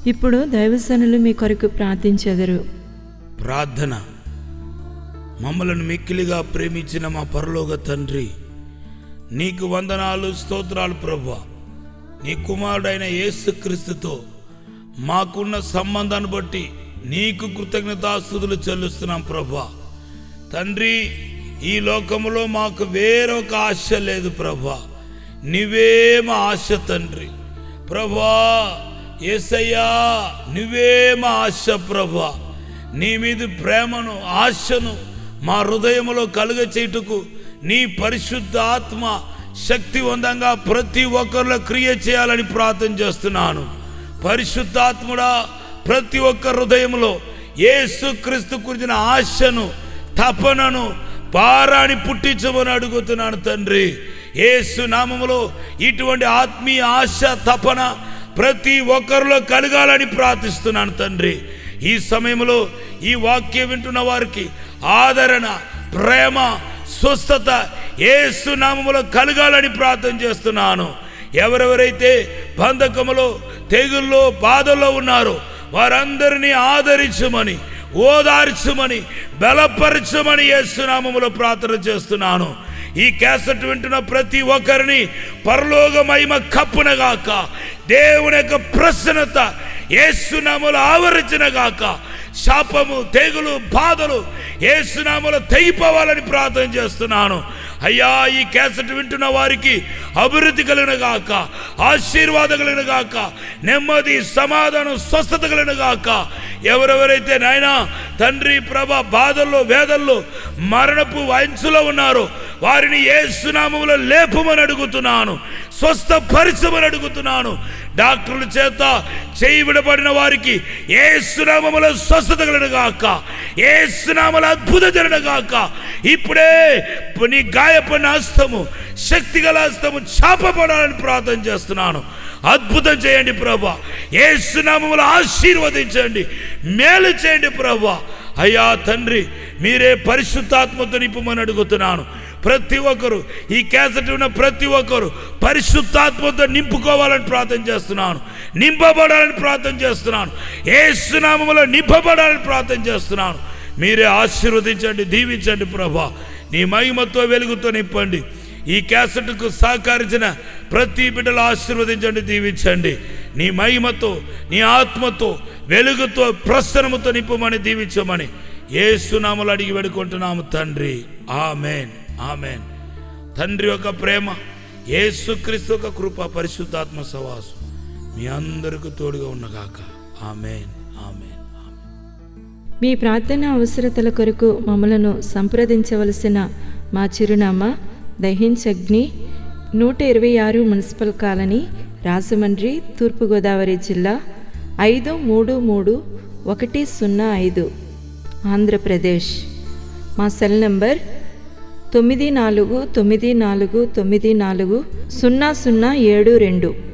ఇప్పుడు దైవసనులు మీ కొరకు ప్రార్థించెదరు ప్రార్థన మమ్మలను మిక్కిలిగా ప్రేమించిన మా పరలోక తండ్రి నీకు వందనాలు స్తోత్రాలు ప్రభా నీ కుమారుడైన యేసుక్రీస్తుతో మాకున్న సంబంధాన్ని బట్టి నీకు కృతజ్ఞతాస్తుతులు చెల్లిస్తున్నాం ప్రభా తండ్రి ఈ లోకములో మాకు వేరొక ఆశ లేదు ప్రభా నీవే మా ఆశ తండ్రి ప్రభా ఏసయ్యా నువ్వే మా ఆశ ప్రభా నీ మీద ప్రేమను ఆశను మా హృదయములో కలుగ చేయుటకు నీ పరిశుద్ధ ఆత్మ శక్తివంతంగా ప్రతి ఒక్కరిలో క్రియ చేయాలని ప్రార్థన చేస్తున్నాను పరిశుద్ధాత్ముడా ప్రతి ఒక్క హృదయంలో యేసుక్రీస్తు గురించిన ఆశను తపనను పారాని పుట్టించమని అడుగుతున్నాను తండ్రి యేసు నామములో ఇటువంటి ఆత్మీయ ఆశ తపన ప్రతి ఒక్కరిలో కలగాలని ప్రార్థిస్తున్నాను తండ్రి ఈ సమయంలో ఈ వాక్యం వింటున్న వారికి ఆదరణ ప్రేమ స్వస్థత యేసు నామములో కలగాలని ప్రార్థన చేస్తున్నాను ఎవరెవరైతే బంధకములో తెగుల్లో బాధల్లో ఉన్నారో వారందరినీ ఆదరించమని ఓదార్చమని బలపరచమని యేసునామములో ప్రార్థన చేస్తున్నాను ఈ క్యాసెట్ వింటున్న ప్రతి ఒక్కరిని పరలోక మహిమ కప్పునగాక దేవుని యొక్క ప్రసన్నత ఏసునాములు ఆవరించిన గాక శాపము తెగులు బాధలు ఏసునాములు తెగిపోవాలని ప్రార్థన చేస్తున్నాను అయ్యా ఈ క్యాసెట్ వింటున్న వారికి అభివృద్ధి కలిగిన గాక ఆశీర్వాదం కలిగిన గాక నెమ్మది సమాధానం స్వస్థత కలిగిన గాక ఎవరెవరైతే నాయనా తండ్రి ప్రభ బాధల్లో వేదల్లో మరణపు వంచులో ఉన్నారో వారిని ఏ సునామములో లేపమని అడుగుతున్నాను స్వస్థపరచమని అడుగుతున్నాను డాక్టర్ల చేత చేయి విడబడిన వారికి ఏ సునామములో స్వస్థత కలిగిన గాక ఏ సునామల అద్భుత జరిగిన గాక ఇప్పుడే నీ గాయపడిన హస్తము శక్తి గల హస్తము చాపబడాలని ప్రార్థన చేస్తున్నాను అద్భుతం చేయండి ప్రభా ఏ సునామములు ఆశీర్వదించండి మేలు చేయండి ప్రభా అయ్యా తండ్రి మీరే పరిశుద్ధాత్మతో నింపమని అడుగుతున్నాను ప్రతి ఒక్కరు ఈ క్యాసెట్ ఉన్న ప్రతి ఒక్కరు పరిశుద్ధాత్మతో నింపుకోవాలని ప్రార్థన చేస్తున్నాను నింపబడాలని ప్రార్థన చేస్తున్నాను ఏ సునామములో నింపబడాలని ప్రార్థన చేస్తున్నాను మీరే ఆశీర్వదించండి దీవించండి ప్రభా నీ మహిమతో వెలుగుతో నింపండి ఈ క్యాసెట్కు సహకరించిన ప్రతి బిడ్డలు ఆశీర్వదించండి దీవించండి నీ మహిమతో నీ ఆత్మతో వెలుగుతో ప్రసన్నముతో నింపమని దీవించమని ఏసునామలు అడిగి వేడుకుంటున్నాము తండ్రి ఆమెన్ ఆమెన్ తండ్రి యొక్క ప్రేమ యేసుక్రీస్తు యొక్క కృప పరిశుద్ధాత్మ సవాసం మీ అందరికీ తోడుగా ఉన్నగాక ఆమెన్ ఆమెన్ ఆమెన్ మీ ప్రార్థన అవసరతల కొరకు మమ్మలను సంప్రదించవలసిన మా చిరునామా దహించగ్ని నూట ఇరవై ఆరు మున్సిపల్ కాలనీ రాజమండ్రి తూర్పుగోదావరి జిల్లా ఐదు మూడు మూడు ఒకటి సున్నా ఐదు ఆంధ్రప్రదేశ్ మా సెల్ నంబర్ తొమ్మిది నాలుగు తొమ్మిది నాలుగు తొమ్మిది నాలుగు సున్నా సున్నా ఏడు రెండు